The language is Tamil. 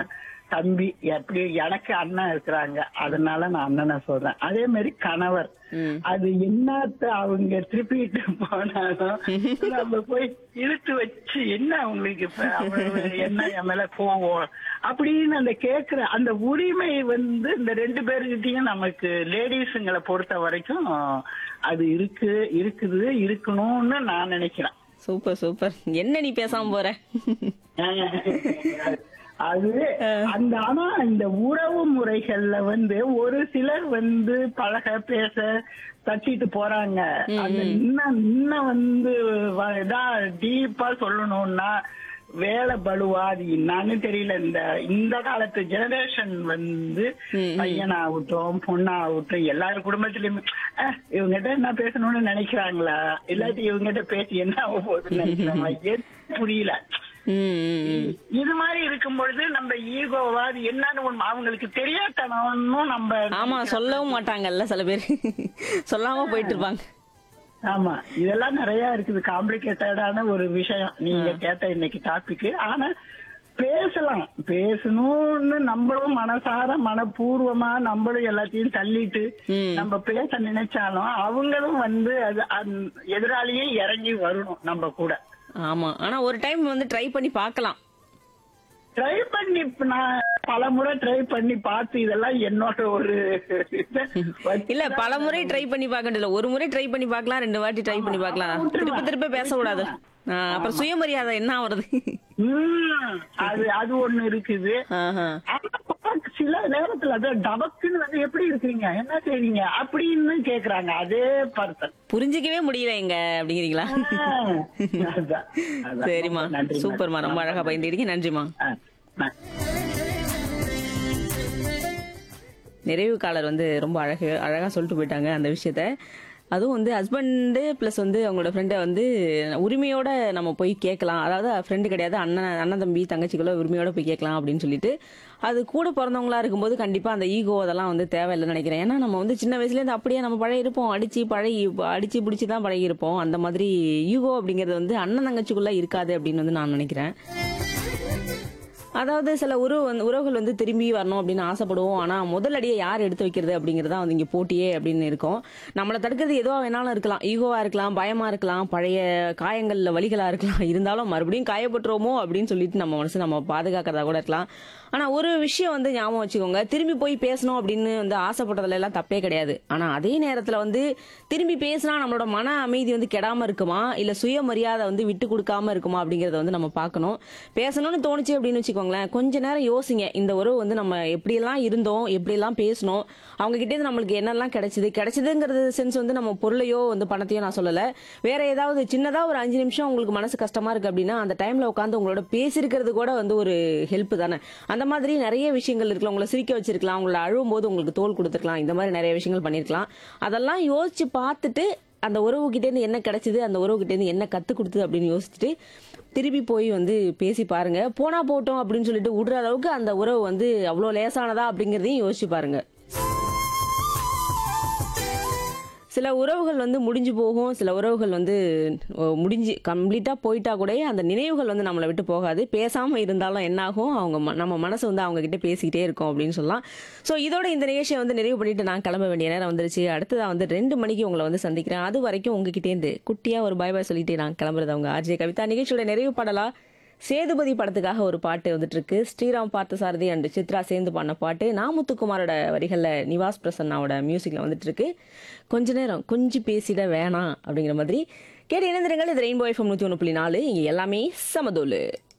தம்பி எப்படி எனக்கு அண்ணன் இருக்கிறாங்க அதனால நான் அண்ணனை சொல்றேன் அதே மாதிரி கணவர் ம். அது என்னத்த அவங்க திருப்பிட்டு போனாலும் நம்ம போய் இழுத்து வச்சு என்ன உங்களுக்கு இப்ப அவ்வளவு என்ன என் மேல கோவம் அப்படின்னு அந்த கேக்குற அந்த உரிமை வந்து இந்த ரெண்டு பேருக்கிட்டையும் நமக்கு லேடிஸுங்களை பொறுத்த வரைக்கும் அது இருக்கு இருக்குது இருக்கணும்னு நான் நினைக்கிறேன் சூப்பர் சூப்பர் என்ன நீ பேசாம போற அது அந்த ஆனா இந்த உறவு முறைகள்ல வந்து ஒரு சிலர் வந்து பழக பேச தட்டிட்டு போறாங்க அந்த இன்னும் இன்னும் வந்து வ- இதா டீப்பா சொல்லணும்னா வேலை பலுவா அது என்னன்னு தெரியல இந்த இந்த காலத்து ஜெனரேஷன் வந்து பையனாகட்டும் பொண்ணாகட்டும் எல்லார் குடும்பத்திலயுமே அஹ், இவங்ககிட்ட என்ன பேசணும்னு நினைக்கிறாங்களா இல்லாட்டி இவங்ககிட்ட பேசி என்ன ஆக போகுதுன்னு நினைக்கிறாங்களா எதுவும் புரியல ம், ம், ம். இது மாதிரி இருக்கும் பொழுது நம்ம ஈகோவா அது என்னன்னு ஒண்ணு அவங்களுக்கு தெரியாதனமும் நம்ம ஆமா சொல்லவும் மாட்டாங்கல்ல சில பேர் சொல்லாம போயிட்டு இருப்பாங்க ஆமா இதெல்லாம் நிறைய இருக்குது காம்ப்ளிகேட்டடான ஒரு விஷயம் நீங்க கேட்ட இன்னைக்கு டாபிக் ஆனா பேசலாம் பேசணும்னு நம்மளும் மனசார மனப்பூர்வமா நம்மளும் எல்லாத்தையும் தள்ளிட்டு ம். நம்ம பேச நினைச்சாலும் அவங்களும் வந்து அது அந்த எதிராளியே இறங்கி வரணும் நம்ம கூட ஆமா ஆனா ஒரு டைம் வந்து ட்ரை பண்ணி பார்க்கலாம் ட்ரை பண்ணி இப்ப நான் பல முறை ட்ரை பண்ணி பார்த்து இதெல்லாம் என்னோட ஒரு இதை வச்சு- இல்ல பல முறை ட்ரை பண்ணி பார்க்க வேண்டியது இல்ல. ஒரு முறை ட்ரை பண்ணி பார்க்கலாம் ரெண்டு வாட்டி ட்ரை பண்ணி பார்க்கலாம் திருப்பி திருப்பி பேசக்கூடாது ஆ, அப்புறம் சுயமரியாதை என்ன வருது ம், அது அது ஒண்ணு இருக்குது ஆஹா. ஆனா, சில நேரத்துல அது டபக்குன்னு வந்து எப்படி இருக்கீங்க என்ன செய்றீங்க அப்படின்னு கேக்குறாங்க அதே பர்சன் புரிஞ்சிக்கவே முடியல எங்க அப்படிங்கிறீங்களா அதான், அதான். சரிம்மா நன்றி சூப்பர்மா ரொம்ப அழகா பயந்துட்டீங்க நன்றிமா ஆ, நன்றி. நிறைவு காலர் வந்து ரொம்ப அழகு அழகா சொல்லிட்டு போயிட்டாங்க அந்த விஷயத்த அதுவும் வந்து ஹஸ்பண்டு ப்ளஸ் வந்து அவங்களோட ஃப்ரெண்டை வந்து உரிமையோட நம்ம போய் கேட்கலாம் அதாவது ஃப்ரெண்டு கிடையாது அண்ணன் அண்ணன் தம்பி தங்கச்சிகளோ உரிமையோட போய் கேட்கலாம் அப்படின்னு சொல்லிட்டு அது கூட பிறந்தவங்களா இருக்கும்போது கண்டிப்பா அந்த ஈகோ அதெல்லாம் வந்து தேவையில்லைன்னு நினைக்கிறேன் ஏன்னா நம்ம வந்து சின்ன வயசுல இருந்து அப்படியே நம்ம பழகி இருப்போம் அடிச்சு பழகி அடிச்சு பிடிச்சி தான் பழகி இருப்போம் அந்த மாதிரி ஈகோ அப்படிங்கிறது வந்து அண்ணன் தங்கச்சிக்குள்ள இருக்காது அப்படின்னு வந்து நான் நினைக்கிறேன் அதாவது சில உறவு வந்து உறவுகள் வந்து திரும்பி வரணும் அப்படின்னு ஆசைப்படுவோம் ஆனா முதல் அடியை யார் எடுத்து வைக்கிறது அப்படிங்கறதா வந்து இங்க போட்டியே அப்படின்னு இருக்கும் நம்மளை தடுக்கிறது எதுவா வேணாலும் இருக்கலாம் ஈகோவா இருக்கலாம் பயமா இருக்கலாம் பழைய காயங்கள்ல வலிகளா இருக்கலாம் இருந்தாலும் மறுபடியும் காயப்பட்டுருவோமோ அப்படின்னு சொல்லிட்டு நம்ம மனசு நம்ம பாதுகாக்கிறதா கூட இருக்கலாம் ஆனா ஒரு விஷயம் வந்து ஞாபகம் வச்சுக்கோங்க திரும்பி போய் பேசணும் அப்படின்னு வந்து ஆசைப்பட்டதுல எல்லாம் தப்பே கிடையாது ஆனா அதே நேரத்துல வந்து திரும்பி பேசினா நம்மளோட மன அமைதி வந்து கெடாம இருக்குமா இல்ல சுயமரியாதை வந்து விட்டு கொடுக்காம இருக்குமா அப்படிங்கறத வந்து நம்ம பார்க்கணும் பேசணும்னு தோணுச்சு அப்படின்னு வச்சுக்கோங்களேன் கொஞ்ச நேரம் யோசிங்க இந்த உறவு வந்து நம்ம எப்படியெல்லாம் இருந்தோம் எப்படியெல்லாம் பேசணும் அவங்க கிட்டே இருந்து நம்மளுக்கு என்னெல்லாம் கிடைச்சது கிடைச்சதுங்கிறது சென்ஸ் வந்து நம்ம பொருளையோ வந்து பணத்தையோ நான் சொல்லல வேற ஏதாவது சின்னதா ஒரு அஞ்சு நிமிஷம் உங்களுக்கு மனசு கஷ்டமா இருக்கு அப்படின்னா அந்த டைம்ல உட்காந்து உங்களோட பேசியிருக்கிறது கூட வந்து ஒரு ஹெல்ப் தானே அந்த மாதிரி நிறைய விஷயங்கள் இருக்குல்ல உங்களை சிரிக்க வச்சிருக்கலாம் உங்களை அழுவும் போது உங்களுக்கு தோல் கொடுத்துருக்கலாம் இந்த மாதிரி நிறைய விஷயங்கள் பண்ணிருக்கலாம் அதெல்லாம் யோசிச்சு பார்த்துட்டு அந்த உறவு கிட்ட இருந்து என்ன கிடைச்சது அந்த உறவு கிட்ட இருந்து என்ன கத்து கொடுத்தது அப்படின்னு யோசிச்சுட்டு திருப்பி போய் வந்து பேசி பாருங்க போனா போட்டோம் அப்படின்னு சொல்லிட்டு விடுற அளவுக்கு அந்த உறவு வந்து அவ்வளோ லேசானதா அப்படிங்கறதையும் யோசிச்சு பாருங்க சில உறவுகள் வந்து முடிஞ்சு போகும் சில உறவுகள் வந்து ஓ, முடிஞ்சு கம்ப்ளீட்டா போயிட்டா கூட அந்த நினைவுகள் வந்து நம்மளை விட்டு போகாது பேசாம இருந்தாலும் என்னாகும் அவங்க ம- நம்ம மனசு வந்து அவங்க கிட்ட பேசிக்கிட்டே இருக்கும் அப்படின்னு சொல்லலாம் ஸோ இதோட இந்த நிகழ்ச்சியை வந்து நிறைவு பண்ணிட்டு நான் கிளம்ப வேண்டிய நேரம் வந்துருச்சு அடுத்ததா வந்து ரெண்டு மணிக்கு உங்களை வந்து சந்திக்கிறேன் அது வரைக்கும் உங்ககிட்டே இருந்து குட்டியா ஒரு பாய் பாய் சொல்லிட்டு நான் கிளம்புறது அவங்க ஆர்ஜே கவிதா நிகழ்ச்சியோட நிறைவு பாடலா சேதுபதி படத்துக்காக ஒரு பாட்டு வந்துட்டு இருக்கு ஸ்ரீராம் பார்த்தசாரதி அண்ட் சித்ரா சேர்ந்து பாடின பாட்டு நாமுத்துக்குமாரோட வரிகள்ல நிவாஸ் பிரசன்னாவோட மியூசிக்ல வந்துட்டு இருக்கு கொஞ்ச நேரம் கொஞ்சம் பேசிட வேணாம் அப்படிங்கிற மாதிரி கேட்டு இணைந்திருங்கள் இது ரெயின்போ எஃப்எம் நூத்தி ஒன்று புள்ளி நாலு இங்க எல்லாமே சமதோலு